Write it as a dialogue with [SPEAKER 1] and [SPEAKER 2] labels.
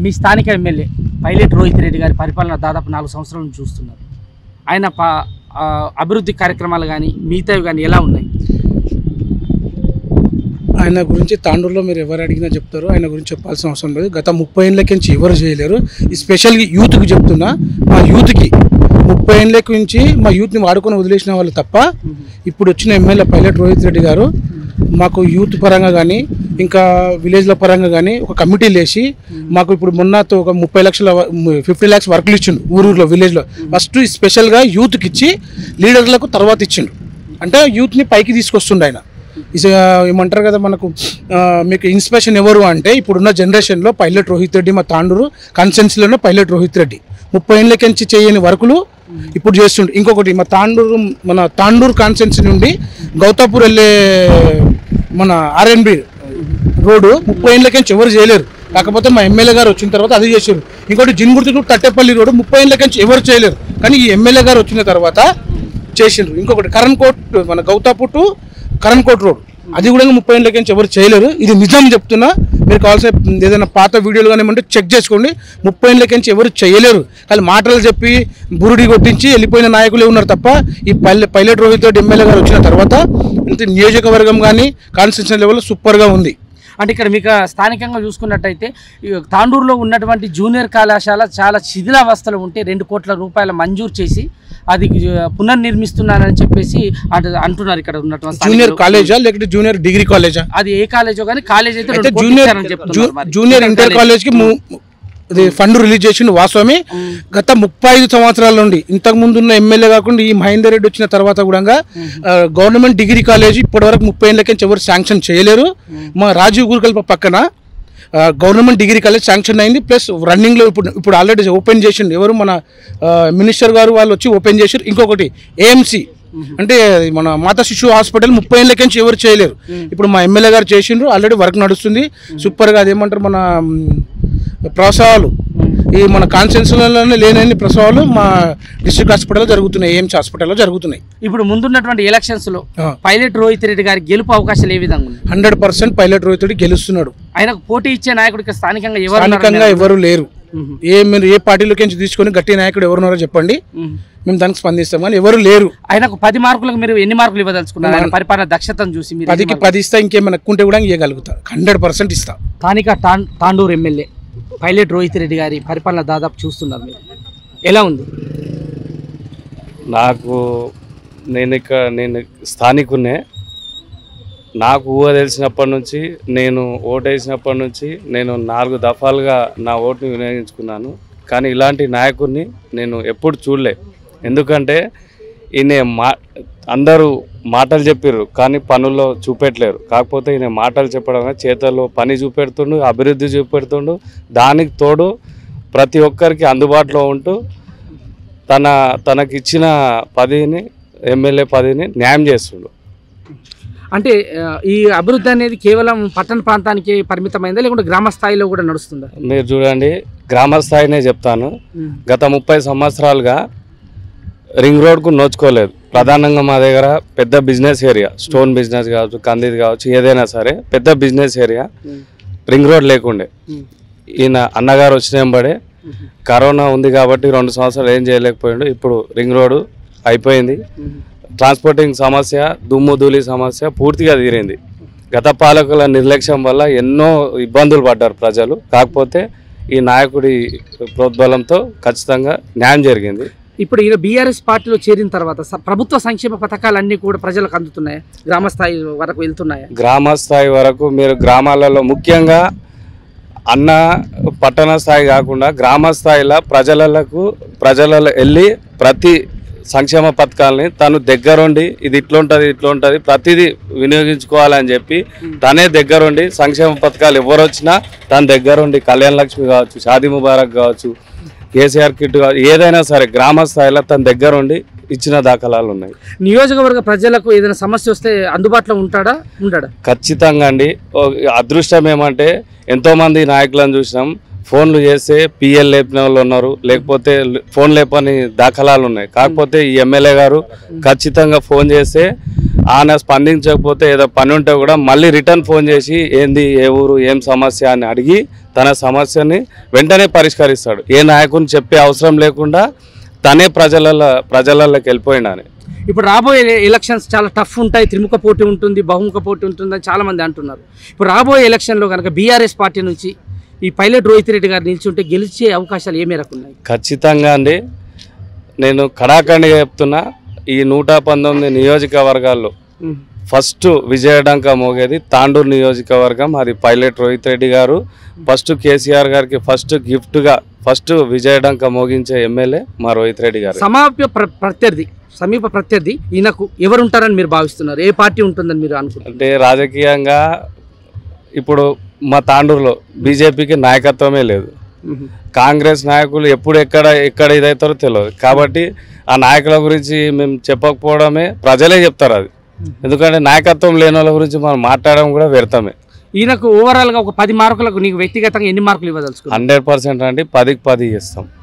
[SPEAKER 1] మీ స్థానిక MLA pilot Rohit Reddy గారి పరిపాలన దాదాపు నాలుగు సంవత్సరాల నుంచి చూస్తున్నారు ఆయన పా ఆ, అభివృద్ధి కార్యక్రమాలు కానీ మిగతావి కానీ ఎలా ఉన్నాయి
[SPEAKER 2] ఆయన గురించి తాండూరులో మీరు ఎవరు అడిగినా చెప్తారు ఆయన గురించి చెప్పాల్సిన అవసరం లేదు గత ముప్పై ఏళ్ళకి నుంచి ఎవరు చేయలేరు ఈ స్పెషల్గా యూత్కి చెప్తున్నా మా యూత్కి ముప్పై ఏళ్ళకి నుంచి మా యూత్ని వాడుకొని వదిలేసిన వాళ్ళు తప్ప ఇప్పుడు వచ్చిన ఎమ్మెల్యే పైలట్ రోహిత్ రెడ్డి గారు మాకు యూత్ పరంగా కానీ ఇంకా విలేజ్ల పరంగా కానీ ఒక కమిటీ లేచి మాకు ఇప్పుడు మొన్నతో ఒక ముప్పై లక్షల ఫిఫ్టీ ల్యాక్స్ వర్క్లు ఇచ్చిండు ఊరూరులో విలేజ్లో ఫస్ట్ స్పెషల్గా యూత్కి ఇచ్చి లీడర్లకు తర్వాత ఇచ్చిండు అంటే యూత్ని పైకి తీసుకొస్తుండు ఆయన ఇస ఏమంటారు కదా మనకు ఆ, మీకు ఇన్స్పిరేషన్ ఎవరు అంటే ఇప్పుడున్న జనరేషన్లో పైలట్ రోహిత్ రెడ్డి మా తాండూరు కన్సెన్స్లోనే పైలట్ రోహిత్ రెడ్డి ముప్పై ఏళ్ళకించి చేయని వర్కులు ఇప్పుడు చేస్తుండు ఇంకొకటి మా తాండూరు మన తాండూరు కాన్సెన్సీ నుండి గౌతాపూర్ వెళ్ళే మన ఆర్ఎన్బి రోడ్డు ముప్పై ఏళ్ళకించి ఎవరు చేయలేరు కాకపోతే మా ఎమ్మెల్యే గారు వచ్చిన తర్వాత అది చేశారు ఇంకోటి జిన్గుర్తి టు తట్టేపల్లి రోడ్డు ముప్పై ఏళ్ళకించి ఎవరు చేయలేరు కానీ ఈ ఎమ్మెల్యే గారు వచ్చిన తర్వాత చేసిండ్రు ఇంకొకటి కరణ్ కోట్ మన గౌతాపూర్ టు కరణ్ కోట్ రోడ్ అది కూడా ముప్పై ఏళ్ళకి నుంచి ఎవరు చేయలేరు ఇది నిజం చెప్తున్నా మీరు కావాల్సిన ఏదైనా పాత వీడియోలు కానీ ఏమంటే చెక్ చేసుకోండి ముప్పై ఏళ్ళకి నుంచి ఎవరు చేయలేరు కానీ మాటలు చెప్పి బురుడి కొట్టించి వెళ్ళిపోయిన నాయకులే ఉన్నారు తప్ప ఈ పల్లె పైలట్ రోహిత్ రెడ్డి ఎమ్మెల్యే గారు వచ్చిన తర్వాత ఇంత నియోజకవర్గం కానీ కాన్స్టిట్యూషన్ లెవెల్లో సూపర్గా ఉంది
[SPEAKER 1] అంటే ఇక్కడ మీకు స్థానికంగా చూసుకున్నట్టయితే ఈ తాండూరులో ఉన్నటువంటి జూనియర్ కళాశాల చాలా శిథిలావస్థలో ఉంటే రెండు కోట్ల రూపాయల మంజూరు చేసి అది ఆ, పునర్నిర్మిస్తున్నానని చెప్పేసి అంట- అంటున్నారు ఇక్కడ ఉన్నటువంటి
[SPEAKER 2] జూనియర్
[SPEAKER 1] స్థానికులు.
[SPEAKER 2] కాలేజా లేకపోతే జూనియర్ డిగ్రీ కాలేజా
[SPEAKER 1] అది ఏ కాలేజో కానీ కాలేజ్ అయితే
[SPEAKER 2] అయితే
[SPEAKER 1] రెండు కోట్లు
[SPEAKER 2] జూనియర్
[SPEAKER 1] ఇచ్చారని చెప్తున్నారు మరి.
[SPEAKER 2] జూనియర్ ఇంటర్ కాలేజ్ కి ఇది ఫండ్ రిలీజ్ చేసిండు వాస్తవమే గత ముప్పై ఐదు సంవత్సరాల నుండి ఇంతకు ముందు ఉన్న ఎమ్మెల్యే కాకుండా ఈ మహేందర్ రెడ్డి వచ్చిన తర్వాత కూడా గవర్నమెంట్ డిగ్రీ కాలేజ్ ఇప్పటి వరకు ముప్పై ఏళ్ళకి ఎవరు శాంక్షన్ చేయలేరు మా రాజీవ్ గురుకల్ప పక్కన ఆ, గవర్నమెంట్ డిగ్రీ కాలేజ్ శాంక్షన్ అయింది ప్లస్ రన్నింగ్లో ఇప్పుడు ఇప్పుడు ఆల్రెడీ ఓపెన్ చేసిండు ఎవరు మన ఆ, మినిస్టర్ గారు వాళ్ళు వచ్చి ఓపెన్ చేసారు ఇంకొకటి ఏఎంసీ అంటే మన మాతా శిశు హాస్పిటల్ ముప్పై ఏళ్ళకి నుంచి ఎవరు చేయలేరు ఇప్పుడు మా ఎమ్మెల్యే గారు చేసిండ్రు ఆల్రెడీ వర్క్ నడుస్తుంది సూపర్గా అదేమంటారు మన మ్, ప్రసవాలు ఈ మన కాన్సెన్స్లోనే లేనన్ని ప్రసవాలు మా డిస్ట్రిక్ట్ హాస్పిటల్లో జరుగుతున్నాయి ఏఎంసీ హాస్పిటల్లో జరుగుతున్నాయి
[SPEAKER 1] ఇప్పుడు ముందున్నటువంటి ఎలక్షన్స్ లో
[SPEAKER 2] ఆ.
[SPEAKER 1] పైలట్ రోహిత్ రెడ్డి గారి గెలుపు అవకాశాలు ఏ విధంగా ఉన్నాయి
[SPEAKER 2] హండ్రెడ్ పర్సెంట్ పైలట్ రోహితుడి గెలుస్తున్నాడు
[SPEAKER 1] ఆయనకు పోటీ ఇచ్చే నాయకుడికి స్థానికంగా ఎవరు
[SPEAKER 2] స్థానికంగా
[SPEAKER 1] ఉన్నారని
[SPEAKER 2] ఎవరు లేరు
[SPEAKER 1] మ్మ్.
[SPEAKER 2] ఏ మీరు ఏ పార్టీలోకి నుంచి తీసుకొని గట్టి నాయకుడు ఎవరున్నారో చెప్పండి
[SPEAKER 1] మ్మ్.
[SPEAKER 2] మేము దానికి స్పందిస్తాం కానీ ఎవరు లేరు
[SPEAKER 1] ఆయనకు పది మార్కులకు మీరు ఎన్ని మార్కులు ఇవ్వదలుచుకున్నారు ఆయన పరిపాలన దక్షతను చూసి మీరు ఎన్ని
[SPEAKER 2] పదికి
[SPEAKER 1] మార్కులు-
[SPEAKER 2] పది ఇస్తా ఇంకేమైనా ఎక్కుంటే కూడా ఇవ్వగలుగుతా హండ్రెడ్ పర్సెంట్ ఇస్తా
[SPEAKER 1] స్థానిక టాన్ తాండూరు ఎమ్మెల్యే పైలట్ రోహిత్ రెడ్డి గారి పరిపాలన దాదాపు చూస్తున్నారు మీరు ఎలా ఉంది
[SPEAKER 3] నాకు నేను ఇక నేను స్థానికున్నే నాకు ఊహ తెలిసినప్పటి నుంచి నేను ఓటు వేసినప్పటి నుంచి నేను నాలుగు దఫాలుగా నా ఓటుని వినియోగించుకున్నాను కానీ ఇలాంటి నాయకుడిని నేను ఎప్పుడు చూడలే ఎందుకంటే ఈయన మా అందరూ మాటలు చెప్పిర్రు కానీ పనుల్లో చూపెట్టలేరు కాకపోతే ఈయన మాటలు చెప్పడం కాదు, చేతల్లో పని చూపెడుతుండు అభివృద్ధి చూపెడుతుండు దానికి తోడు ప్రతి ఒక్కరికి అందుబాటులో ఉంటూ తన తనకిచ్చిన పదవిని ఎమ్మెల్యే పదవిని న్యాయం చేస్తుండు
[SPEAKER 1] అంటే ఆ, ఈ అభివృద్ధి అనేది కేవలం పట్టణ ప్రాంతానికి పరిమితమైందా లేకుంటే గ్రామ స్థాయిలో కూడా నడుస్తుందా
[SPEAKER 3] మీరు చూడండి గ్రామ స్థాయినే చెప్తాను గత ముప్పై సంవత్సరాలుగా రింగ్ రోడ్కు నోచుకోలేదు ప్రధానంగా మా దగ్గర పెద్ద బిజినెస్ ఏరియా స్టోన్ బిజినెస్ కావచ్చు కందిది కావచ్చు ఏదైనా సరే పెద్ద బిజినెస్ ఏరియా రింగ్ రోడ్ లేకుండే ఈయన అన్నగారు వచ్చిన వెంబడే కరోనా ఉంది కాబట్టి రెండు సంవత్సరాలు ఏం చేయలేకపోయిండు ఇప్పుడు రింగ్ రోడ్ అయిపోయింది ట్రాన్స్పోర్టింగ్ సమస్య దుమ్ము ధూళి సమస్య పూర్తిగా తీరింది గత పాలకుల నిర్లక్ష్యం వల్ల ఎన్నో ఇబ్బందులు పడ్డారు ప్రజలు కాకపోతే ఈ నాయకుడి ప్రోద్బలంతో ఖచ్చితంగా న్యాయం జరిగింది
[SPEAKER 1] ఇప్పుడు ఈయన బీఆర్ఎస్ పార్టీలో చేరిన తర్వాత స- ప్రభుత్వ సంక్షేమ పథకాలన్నీ కూడా ప్రజలకు అందుతున్నాయా గ్రామ స్థాయి వరకు వెళ్తున్నాయా
[SPEAKER 3] గ్రామ స్థాయి వరకు మీరు గ్రామాలలో ముఖ్యంగా అన్న పట్టణ స్థాయి కాకుండా గ్రామ స్థాయిలో ప్రజలకు ప్రజలలో వెళ్ళి ప్రతి సంక్షేమ పథకాలని తను దగ్గరుండి ఇది ఇట్లుంటుంది ఇట్లుంటుంది ప్రతిదీ వినియోగించుకోవాలని చెప్పి తనే దగ్గరుండి సంక్షేమ పథకాలు ఎవరు వచ్చినా తన దగ్గరుండి కళ్యాణ లక్ష్మి కావచ్చు షాదీ ముబారక్ కావచ్చు కేసీఆర్ కిట్ కావచ్చు ఏదైనా సరే గ్రామ స్థాయిలో తన దగ్గరుండి ఇచ్చిన దాఖలాలు ఉన్నాయి
[SPEAKER 1] నియోజకవర్గ ప్రజలకు ఏదైనా సమస్య వస్తే అందుబాటులో ఉంటాడా ఉండడా
[SPEAKER 3] ఖచ్చితంగా అండి ఓ అదృష్టం ఏమంటే ఎంతోమంది నాయకులను చూసినాం ఫోన్లు చేస్తే పిఎల్ లేపిన వాళ్ళు ఉన్నారు లేకపోతే ల- ఫోన్ లేపని దాఖలాలు ఉన్నాయి కాకపోతే ఈ ఎమ్మెల్యే గారు ఖచ్చితంగా ఫోన్ చేస్తే ఆయన స్పందించకపోతే ఏదో పని ఉంటే కూడా మళ్ళీ రిటర్న్ ఫోన్ చేసి ఏంది ఏ ఊరు ఏం సమస్య అని అడిగి తన సమస్యని వెంటనే పరిష్కరిస్తాడు ఏ నాయకుని చెప్పే అవసరం లేకుండా తనే ప్రజల ప్రజలలోకి వెళ్ళిపోయినాని
[SPEAKER 1] ఇప్పుడు రాబోయే ఎలక్షన్స్ చాలా టఫ్ ఉంటాయి త్రిముఖ పోటీ ఉంటుంది బహుముఖ పోటీ ఉంటుంది అని చాలా మంది అంటున్నారు ఇప్పుడు రాబోయే ఎలక్షన్లో కనుక బీఆర్ఎస్ పార్టీ నుంచి ఈ పైలట్ రోహిత్ రెడ్డి గారు నిల్చుంటే గెలిచే అవకాశాలు ఏ మేరకు ఉన్నాయి
[SPEAKER 3] ఖచ్చితంగా అండి నేను కడాఖండిగా చెప్తున్నా ఈ నూట పంతొమ్మిది నియోజకవర్గాల్లో ఫస్ట్ విజయడంక మోగేది తాండూరు నియోజకవర్గం అది పైలట్ రోహిత్ రెడ్డి గారు ఫస్ట్ కేసీఆర్ గారికి ఫస్ట్ గిఫ్ట్గా ఫస్ట్ విజయడంక మోగించే ఎమ్మెల్యే మా రోహిత్ రెడ్డి గారు
[SPEAKER 1] సమాప్య ప్ర- ప్రత్యర్థి సమీప ప్రత్యర్థి ఈయనకు ఎవరు ఉంటారని మీరు భావిస్తున్నారు ఏ పార్టీ ఉంటుందని మీరు అనుకుంటున్నారు
[SPEAKER 3] అంటే రాజకీయంగా ఇప్పుడు మా తాండూరులో బీజేపీకి నాయకత్వమే లేదు కాంగ్రెస్ నాయకులు ఎప్పుడు ఎక్కడ ఎక్కడ ఇదవుతారో తెలియదు కాబట్టి ఆ నాయకుల గురించి మేము చెప్పకపోవడమే ప్రజలే చెప్తారు అది ఎందుకంటే నాయకత్వం లేని వాళ్ళ గురించి మనం మాట్లాడడం కూడా వ్యర్థమే
[SPEAKER 1] ఈయనకు ఓవరాల్గా ఒక పది మార్కులకు నీకు వ్యక్తిగతంగా ఎన్ని మార్కులు ఇవ్వదలుచుకున్నారు
[SPEAKER 3] హండ్రెడ్ పర్సెంట్ అంటే పదికి పది చేస్తాం